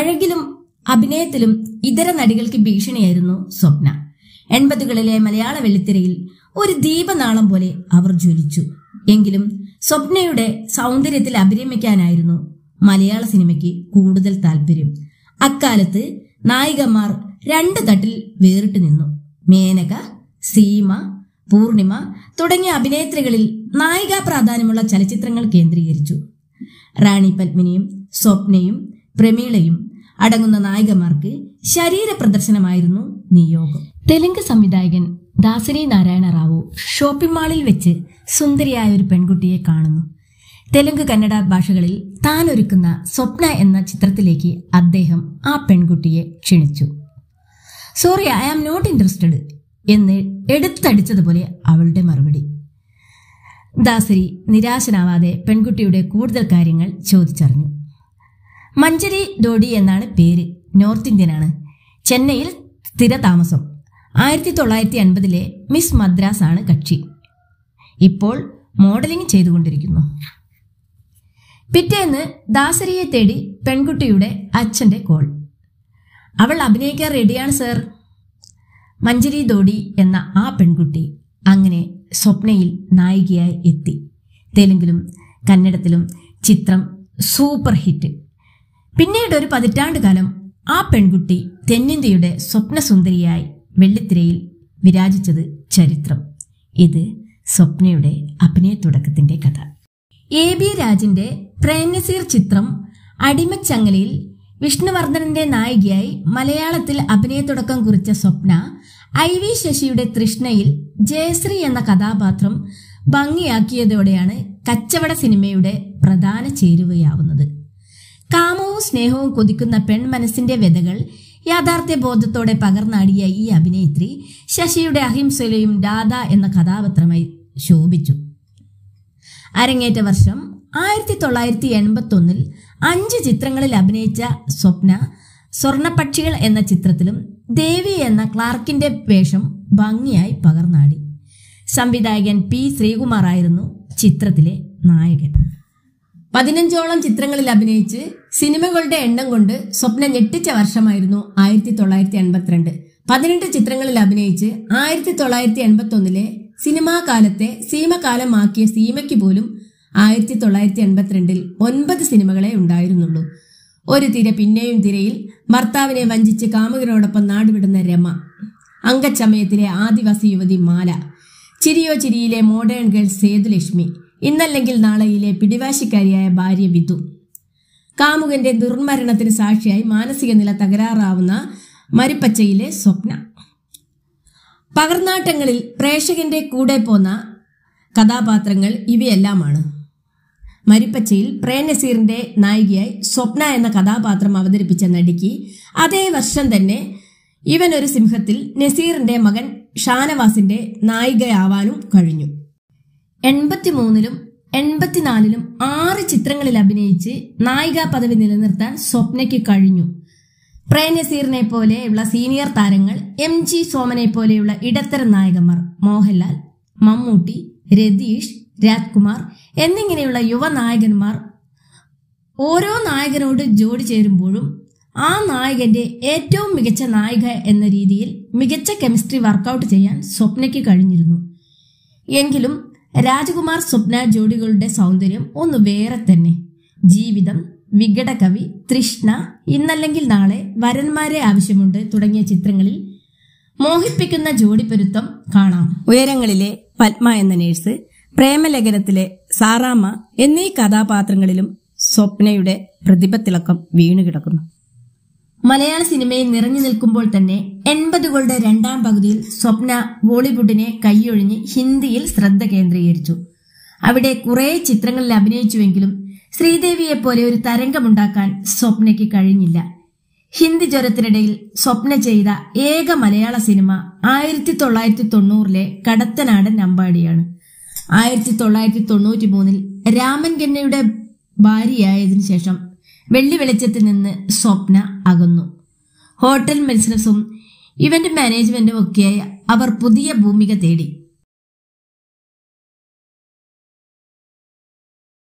അഴകിലും അഭിനയത്തിലും ഇതര നടികൾക്ക് ഭീഷണിയായിരുന്നു സ്വപ്ന എൺപതുകളിലെ മലയാള വെള്ളിത്തിരയിൽ ഒരു ദീപനാളം പോലെ അവർ ജ്വലിച്ചു എങ്കിലും സ്വപ്നയുടെ സൗന്ദര്യത്തിൽ അഭിരമിക്കാനായിരുന്നു മലയാള സിനിമയ്ക്ക് കൂടുതൽ താല്പര്യം അക്കാലത്ത് നായികമാർ രണ്ട് തട്ടിൽ വേറിട്ട് നിന്നു മേനക സീമ പൂർണിമ തുടങ്ങിയ അഭിനേത്രികളിൽ നായികാ പ്രാധാന്യമുള്ള ചലച്ചിത്രങ്ങൾ കേന്ദ്രീകരിച്ചു റാണി പത്മിനിയും സ്വപ്നയും പ്രമീളയും അടങ്ങുന്ന നായികമാർക്ക് ശരീര പ്രദർശനമായിരുന്നു നിയോഗം തെലുങ്ക് സംവിധായകൻ ദാസരി നാരായണ റാവു ഷോപ്പിംഗ് മാളിൽ വെച്ച് സുന്ദരിയായ ഒരു പെൺകുട്ടിയെ കാണുന്നു തെലുങ്ക് കന്നഡ ഭാഷകളിൽ താൻ ഒരുക്കുന്ന സ്വപ്ന എന്ന ചിത്രത്തിലേക്ക് അദ്ദേഹം ആ പെൺകുട്ടിയെ ക്ഷണിച്ചു sorry I am not interested എന്ന് എടുത്തടിച്ചതുപോലെ അവളുടെ മറുപടി ദാസരി നിരാശനാവാതെ പെൺകുട്ടിയുടെ കൂടുതൽ കാര്യങ്ങൾ ചോദിച്ചറിഞ്ഞു മഞ്ചരി ഡോഡി എന്നാണ് പേര് നോർത്ത് ഇന്ത്യനാണ് ചെന്നൈയിൽ സ്ഥിരതാമസം ആയിരത്തി തൊള്ളായിരത്തി അൻപതിലെ മിസ് മദ്രാസ് ആണ് കക്ഷി ഇപ്പോൾ മോഡലിംഗ് ചെയ്തുകൊണ്ടിരിക്കുന്നു പിറ്റേന്ന് ദാസരിയെ തേടി പെൺകുട്ടിയുടെ അച്ഛന്റെ കോൾ അവൾ അഭിനയിക്കാൻ റെഡിയാണ് സർ മഞ്ജരി ദോഡി എന്ന ആ പെൺകുട്ടി അങ്ങനെ സ്വപ്നയിൽ നായികയായി എത്തി തെലുങ്കിലും കന്നഡത്തിലും ചിത്രം സൂപ്പർ ഹിറ്റ് പിന്നീട് ഒരു പതിറ്റാണ്ട് കാലം ആ പെൺകുട്ടി തെന്നിന്ത്യയുടെ സ്വപ്നസുന്ദരിയായി വെള്ളിത്തിരയിൽ വിരാജിച്ചത് ചരിത്രം ഇത് സ്വപ്നയുടെ അഭിനയ തുടക്കത്തിന്റെ കഥ എ ബി രാജിന്റെ പ്രേംനസീർ ചിത്രം അടിമച്ചങ്ങലയിൽ വിഷ്ണുവർദ്ധനന്റെ നായികയായി മലയാളത്തിൽ അഭിനയത്തുടക്കം കുറിച്ച സ്വപ്ന ഐ വി ശശിയുടെ തൃഷ്ണയിൽ ജയശ്രീ എന്ന കഥാപാത്രം ഭംഗിയാക്കിയതോടെയാണ് കച്ചവട സിനിമയുടെ പ്രധാന ചേരുവയാവുന്നത് കാമവും സ്നേഹവും കൊതിക്കുന്ന പെൺമനസ്സിന്റെ വ്യതകൾ യാഥാർത്ഥ്യ ബോധത്തോടെ പകർന്നാടിയ ഈ അഭിനേത്രി ശശിയുടെ അഹിംസയിലെയും രാധ എന്ന കഥാപാത്രമായി ശോഭിച്ചു അരങ്ങേറ്റ വർഷം ആയിരത്തി തൊള്ളായിരത്തി എൺപത്തി ഒന്നിൽ അഞ്ച് ചിത്രങ്ങളിൽ അഭിനയിച്ച സ്വപ്ന സ്വർണപക്ഷികൾ എന്ന ചിത്രത്തിലും ദേവി എന്ന ക്ലാർക്കിന്റെ വേഷം ഭംഗിയായി പകർന്നാടി സംവിധായകൻ പി ശ്രീകുമാറായിരുന്നു ചിത്രത്തിലെ നായകൻ പതിനഞ്ചോളം ചിത്രങ്ങളിൽ അഭിനയിച്ച് സിനിമകളുടെ എണ്ണം കൊണ്ട് സ്വപ്ന ഞെട്ടിച്ച വർഷമായിരുന്നു ആയിരത്തി തൊള്ളായിരത്തി എൺപത്തിരണ്ട് പതിനെട്ട് ചിത്രങ്ങളിൽ അഭിനയിച്ച് ആയിരത്തി തൊള്ളായിരത്തി എൺപത്തി ഒന്നിലെ സിനിമാ കാലത്തെ സീമകാലമാക്കിയ സീമയ്ക്ക് പോലും ആയിരത്തി തൊള്ളായിരത്തി എൺപത്തിരണ്ടിൽ ഒൻപത് സിനിമകളെ ഉണ്ടായിരുന്നുള്ളൂ ഒരു തിര പിന്നെയും തിരയിൽ ഭർത്താവിനെ വഞ്ചിച്ച് കാമുകനോടൊപ്പം നാടുവിടുന്ന രമ അങ്കച്ചമയത്തിലെ ആദിവാസി യുവതി മാല ചിരിയോ ചിരിയിലെ മോഡേൺ ഗേൾ സേതുലക്ഷ്മി ഇന്നല്ലെങ്കിൽ നാളെയിലെ പിടിവാശിക്കാരിയായ ഭാര്യ വിധു കാമുകന്റെ ദുർമരണത്തിന് സാക്ഷിയായി മാനസിക നില തകരാറാവുന്ന മരുപ്പച്ചയിലെ സ്വപ്ന പകർന്നാട്ടങ്ങളിൽ പ്രേക്ഷകന്റെ കൂടെ പോന്ന കഥാപാത്രങ്ങൾ ഇവയെല്ലാമാണ് മരിപ്പച്ചയിൽ പ്രേം നസീറിന്റെ നായികയായി സ്വപ്ന എന്ന കഥാപാത്രം അവതരിപ്പിച്ച നടിക്ക് അതേ വർഷം തന്നെ ഇവൻ ഒരു സിംഹത്തിൽ നസീറിന്റെ മകൻ ഷാനവാസിന്റെ നായികയാവാനും കഴിഞ്ഞു എൺപത്തിമൂന്നിലും എൺപത്തിനാലിലും ആറ് ചിത്രങ്ങളിൽ അഭിനയിച്ച് നായികാ പദവി നിലനിർത്താൻ സ്വപ്നയ്ക്ക് കഴിഞ്ഞു പ്രേം നസീറിനെ പോലെയുള്ള സീനിയർ താരങ്ങൾ എം ജി സോമനെ പോലെയുള്ള ഇടത്തരം നായകന്മാർ മോഹൻലാൽ മമ്മൂട്ടി രതീഷ് രാജ്കുമാർ എന്നിങ്ങനെയുള്ള യുവനായകന്മാർ ഓരോ നായകനോട് ജോഡി ചേരുമ്പോഴും ആ നായകന്റെ ഏറ്റവും മികച്ച നായിക എന്ന രീതിയിൽ മികച്ച കെമിസ്ട്രി വർക്കൗട്ട് ചെയ്യാൻ സ്വപ്നയ്ക്ക് കഴിഞ്ഞിരുന്നു എങ്കിലും രാജകുമാർ സ്വപ്ന ജോഡികളുടെ സൗന്ദര്യം ഒന്ന് വേറെ തന്നെ ജീവിതം വികടകവി തൃഷ്ണ ഇന്നല്ലെങ്കിൽ നാളെ വരന്മാരെ ആവശ്യമുണ്ട് തുടങ്ങിയ ചിത്രങ്ങളിൽ മോഹിപ്പിക്കുന്ന ജോഡിപ്പൊരുത്തം കാണാം ഉയരങ്ങളിലെ പത്മ എന്ന നേഴ്സ് പ്രേമലേഖനത്തിലെ സാറാമ്മ എന്നീ കഥാപാത്രങ്ങളിലും സ്വപ്നയുടെ പ്രതിഭത്തിളക്കം വീണുകിടക്കുന്നു മലയാള സിനിമയിൽ നിറഞ്ഞു നിൽക്കുമ്പോൾ തന്നെ എൺപതുകളുടെ രണ്ടാം പകുതിയിൽ സ്വപ്ന ബോളിവുഡിനെ കൈയൊഴിഞ്ഞ് ഹിന്ദിയിൽ ശ്രദ്ധ കേന്ദ്രീകരിച്ചു അവിടെ കുറെ ചിത്രങ്ങളിൽ അഭിനയിച്ചുവെങ്കിലും ശ്രീദേവിയെ പോലെ ഒരു തരംഗമുണ്ടാക്കാൻ സ്വപ്നയ്ക്ക് കഴിഞ്ഞില്ല ഹിന്ദി ജ്വരത്തിനിടയിൽ സ്വപ്ന ചെയ്ത ഏക മലയാള സിനിമ ആയിരത്തി തൊള്ളായിരത്തി തൊണ്ണൂറിലെ കടത്തനാടൻ അമ്പാടിയാണ് ആയിരത്തി തൊള്ളായിരത്തി തൊണ്ണൂറ്റി മൂന്നിൽ രാമൻ ഗന്നയുടെ ഭാര്യയായതിനു ശേഷം വെള്ളി വെളിച്ചത്തിൽ നിന്ന് സ്വപ്ന അകന്നു ഹോട്ടൽ ബിസിനസ്സും ഇവന്റ് മാനേജ്മെന്റും ഒക്കെയായി അവർ പുതിയ ഭൂമിക തേടി